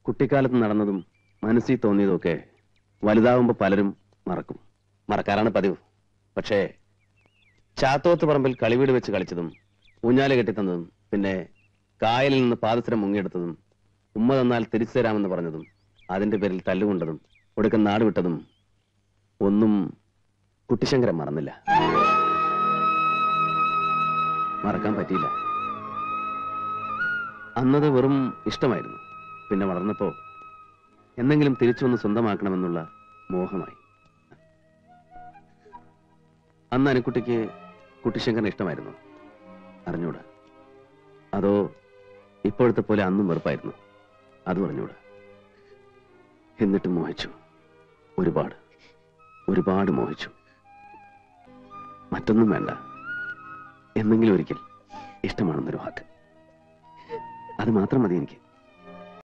കുട്ടിക്കാലത്ത് നടന്നതും മനസ്സിൽ തോന്നിയതും ഒക്കെ വലുതാവുമ്പോൾ പലരും മറക്കും മറക്കാറാണ് പതിവ് പക്ഷേ ചാത്തോത്ത് പറമ്പിൽ കളിവീട് വെച്ച് കളിച്ചതും ഊഞ്ഞാല് കെട്ടിത്തന്നതും പിന്നെ കായലിൽ നിന്ന് പാദസരം മുങ്ങിയെടുത്തതും ഉമ്മ തന്നാൽ തിരിച്ചു തരാമെന്ന് പറഞ്ഞതും അതിന്റെ പേരിൽ തല്ലുകൊണ്ടതും ഒടുക്കം നാട് വിട്ടതും ഒന്നും കുട്ടിശങ്കരൻ മറന്നില്ല മറക്കാൻ പറ്റിയില്ല അന്നത് വെറും ഇഷ്ടമായിരുന്നു പിന്നെ വളർന്നപ്പോ എന്തെങ്കിലും തിരിച്ചു വന്ന് സ്വന്തമാക്കണമെന്നുള്ള മോഹമായി അന്ന് അനുക്കുട്ടിക്ക് കുട്ടിശങ്കരൻ ഇഷ്ടമായിരുന്നു അറിഞ്ഞൂടാ അതോ ഇപ്പോഴത്തെ പോലെ അന്നും വെറുപ്പായിരുന്നു അത് പറഞ്ഞൂടാ എന്നിട്ടും മോഹിച്ചു ഒരുപാട് ഒരുപാട് മോഹിച്ചു മറ്റൊന്നും വേണ്ട എന്നെങ്കിലും ഒരിക്കൽ ഇഷ്ടമാണെന്നൊരു വാക്ക് അത് മാത്രം മതി എനിക്ക്